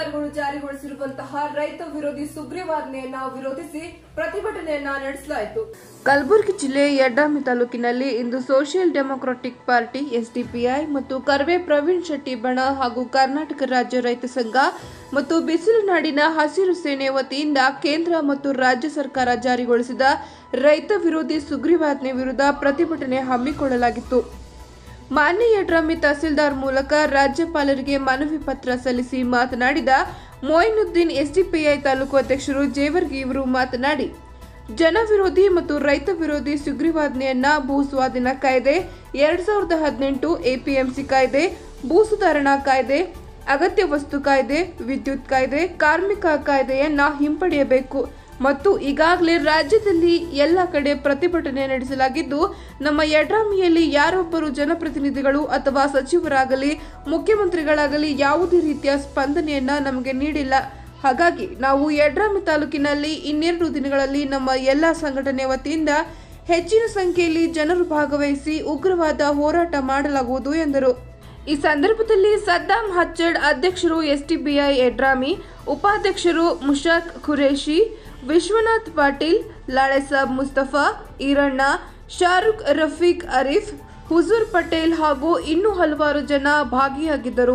ರಾಜ್ಯಪಾಲರುಗಳು ಜಾರಿಗೊಳಿಸಿರುವಂತಹ ರೈತ ವಿರೋಧಿ ಸುಗ್ರೀವಾಜ್ಞೆಯನ್ನ ವಿರೋಧಿಸಿ ಪ್ರತಿಭಟನೆಯನ್ನ ನಡೆಸಲಾಯಿತು ಕಲಬುರಗಿ ಜಿಲ್ಲೆ ಯಡ್ಡಾಮಿ ತಾಲೂಕಿನಲ್ಲಿ ಇಂದು ಸೋಷಿಯಲ್ ಡೆಮೊಕ್ರಾಟಿಕ್ ಪಾರ್ಟಿ ಎಸ್ಡಿಪಿಐ ಮತ್ತು ಕರ್ವೆ ಪ್ರವೀಣ್ ಶೆಟ್ಟಿ ಬಣ ಹಾಗೂ ಕರ್ನಾಟಕ ರಾಜ್ಯ ರೈತ ಸಂಘ ಮತ್ತು ಬಿಸಿಲು ನಾಡಿನ ಹಸಿರು ಸೇನೆ ವತಿಯಿಂದ ಕೇಂದ್ರ ಮತ್ತು ರಾಜ್ಯ ಸರ್ಕಾರ ಜಾರಿಗೊಳಿಸಿದ ರೈತ ವಿರೋಧಿ ಸುಗ್ರೀವಾಜ್ಞೆ ವಿರುದ್ಧ ಪ್ರತಿಭಟನೆ ಹಮ್ಮಿಕೊಳ್ಳಲಾಗಿತ್ತು ಮಾನ್ಯ ಯಡ್ರಾಮಿ ತಹಸೀಲ್ದಾರ್ ಮೂಲಕ ರಾಜ್ಯಪಾಲರಿಗೆ ಮನವಿ ಪತ್ರ ಸಲ್ಲಿಸಿ ಮಾತನಾಡಿದ ಮೊಯಿನುದ್ದೀನ್ ಎಸ್ಡಿಪಿಐ ತಾಲೂಕು ಅಧ್ಯಕ್ಷರು ಜೇವರ್ಗಿ ಇವರು ಮಾತನಾಡಿ ಜನ ವಿರೋಧಿ ಮತ್ತು ರೈತ ವಿರೋಧಿ ಸುಗ್ರೀವಾಜ್ಞೆಯನ್ನ ಭೂ ಸ್ವಾಧೀನ ಕಾಯ್ದೆ ಎರಡ್ ಸಾವಿರದ ಹದಿನೆಂಟು ಎಪಿಎಂಸಿ ಕಾಯ್ದೆ ಭೂ ಸುಧಾರಣಾ ಕಾಯ್ದೆ ಅಗತ್ಯ ವಸ್ತು ಕಾಯ್ದೆ ವಿದ್ಯುತ್ ಕಾಯ್ದೆ ಕಾರ್ಮಿಕ ಕಾಯ್ದೆಯನ್ನ ಹಿಂಪಡೆಯಬೇಕು ಮತ್ತು ಈಗಾಗಲೇ ರಾಜ್ಯದಲ್ಲಿ ಎಲ್ಲ ಕಡೆ ಪ್ರತಿಭಟನೆ ನಡೆಸಲಾಗಿದ್ದು ನಮ್ಮ ಯಡ್ರಾಮಿಯಲ್ಲಿ ಯಾರೊಬ್ಬರು ಜನಪ್ರತಿನಿಧಿಗಳು ಅಥವಾ ಸಚಿವರಾಗಲಿ ಮುಖ್ಯಮಂತ್ರಿಗಳಾಗಲಿ ಯಾವುದೇ ರೀತಿಯ ಸ್ಪಂದನೆಯನ್ನ ನಮಗೆ ನೀಡಿಲ್ಲ ಹಾಗಾಗಿ ನಾವು ಯಡ್ರಾಮಿ ತಾಲೂಕಿನಲ್ಲಿ ಇನ್ನೆರಡು ದಿನಗಳಲ್ಲಿ ನಮ್ಮ ಎಲ್ಲ ಸಂಘಟನೆ ವತಿಯಿಂದ ಹೆಚ್ಚಿನ ಸಂಖ್ಯೆಯಲ್ಲಿ ಜನರು ಭಾಗವಹಿಸಿ ಉಗ್ರವಾದ ಹೋರಾಟ ಮಾಡಲಾಗುವುದು ಎಂದರು ಈ ಸಂದರ್ಭದಲ್ಲಿ ಸದ್ದಾಂ ಹಚ್ಚಡ್ ಅಧ್ಯಕ್ಷರು ಎಸ್ಟಿಬಿಐ ಯಡ್ರಾಮಿ ಉಪಾಧ್ಯಕ್ಷರು ಮುಷಾಕ್ ಖುರೇಶಿ ವಿಶ್ವನಾಥ್ ಪಾಟೀಲ್ ಲಾಳೆಸಾಬ್ ಮುಸ್ತಫಾ ಈರಣ್ಣ ಶಾರುಖ್ ರಫೀಕ್ ಅರೀಫ್ ಹುಜೂರ್ ಪಟೇಲ್ ಹಾಗೂ ಇನ್ನೂ ಹಲವಾರು ಜನ ಭಾಗಿಯಾಗಿದ್ದರು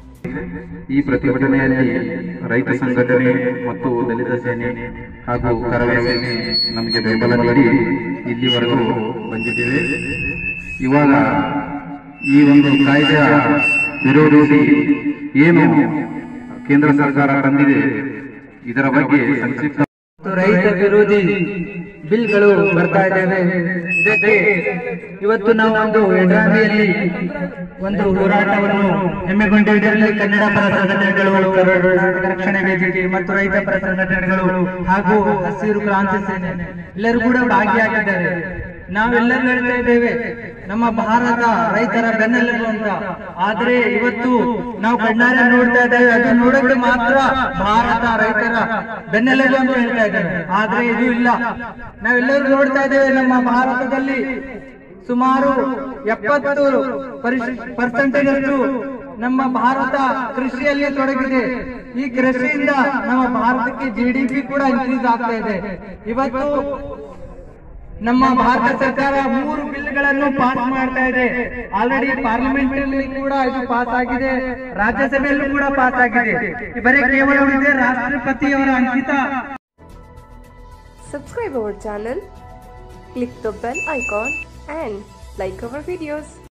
ಈ ಪ್ರತಿಭಟನೆಯಲ್ಲಿ ರೈತ ಸಂಘಟನೆ ಮತ್ತು ದಲಿತ ಸೇನೆ ಹಾಗೂ ಕರವೇ ಸೇನೆ ನಮಗೆ ಬೆಂಬಲ ನೀಡಿ ಇಲ್ಲಿವರೆಗೂ ಬಂದಿದ್ದೇವೆ ಇವಾಗ ಈ ಒಂದು ಕಾಯ್ದೆಯ ವಿರೋಧಿಸಿ ಏನು ಕೇಂದ್ರ ಸರ್ಕಾರ ತಂದಿದೆ ಇದರ ಬಗ್ಗೆ ಸಂಕ್ಷಿಪ್ತ ಮತ್ತು ರೈತ ವಿರೋಧಿ ಬಿಲ್ಗಳು ಬರ್ತಾ ಇದ್ದಾವೆ ಇದಕ್ಕೆ ಇವತ್ತು ನಾವು ಒಂದು ಎಡ್ರಾಮಿಯಲ್ಲಿ ಒಂದು ಹೋರಾಟವನ್ನು ಹೆಮ್ಮೆಗೊಂಡಿದ್ದರಲ್ಲಿ ಕನ್ನಡ ಪರ ಸಂಘಟನೆಗಳು ಕರ್ನಾಟಕ ರಕ್ಷಣೆ ವೇದಿಕೆ ಮತ್ತು ರೈತ ಪರ ಸಂಘಟನೆಗಳು ಹಾಗೂ ಹಸಿರು ಕ್ರಾಂತಿ ಸೇನೆ ಎಲ್ಲರೂ ಕೂಡ ಭಾಗಿಯಾಗಿದ್ದಾರೆ ನಾವೆಲ್ಲರೂ ಹೇಳ್ತಾ ಇದ್ದೇವೆ ನಮ್ಮ ಭಾರತ ರೈತರ ಬೆನ್ನೆಲುಬು ಅಂತ ಆದ್ರೆ ಇವತ್ತು ನಾವು ಕಣ್ಣಾರೆ ನೋಡ್ತಾ ಇದ್ದೇವೆ ಅದು ನೋಡೋಕೆ ಮಾತ್ರ ಭಾರತ ರೈತರ ಬೆನ್ನೆಲುಬು ಅಂತ ಹೇಳ್ತಾ ಇದ್ದೇವೆ ಆದ್ರೆ ಇದು ಇಲ್ಲ ನಾವೆಲ್ಲರೂ ನೋಡ್ತಾ ಇದ್ದೇವೆ ನಮ್ಮ ಭಾರತದಲ್ಲಿ ಸುಮಾರು ಎಪ್ಪತ್ತು ಪರ್ಸೆಂಟೇಜ್ ಅಷ್ಟು ನಮ್ಮ ಭಾರತ ಕೃಷಿಯಲ್ಲಿ ತೊಡಗಿದೆ ಈ ಕೃಷಿಯಿಂದ ನಮ್ಮ ಭಾರತಕ್ಕೆ ಜಿಡಿಪಿ ಕೂಡ ಇನ್ಕ್ರೀಸ್ ಆಗ್ತಾ ಇದೆ ಇವತ್ತು ನಮ್ಮ ಭಾರತ ಸರ್ಕಾರ ಮೂರು ಬಿಲ್ಗಳನ್ನು ಪಾಸ್ ಮಾಡ್ತಾ ಇದೆ ಆಲ್ರೆಡಿ ಪಾರ್ಲಿಮೆಂಟ್ ಅಲ್ಲಿ ಕೂಡ ಇದು ಪಾಸ್ ಆಗಿದೆ ರಾಜ್ಯಸಭೆಯಲ್ಲೂ ಕೂಡ ಪಾಸ್ ಆಗಿದೆ ಬರೀ ಕೇವಲ ಉಳಿದಿದೆ ರಾಷ್ಟ್ರಪತಿಯವರ ಅಂಕಿತ Subscribe our channel, click the bell icon and like our videos.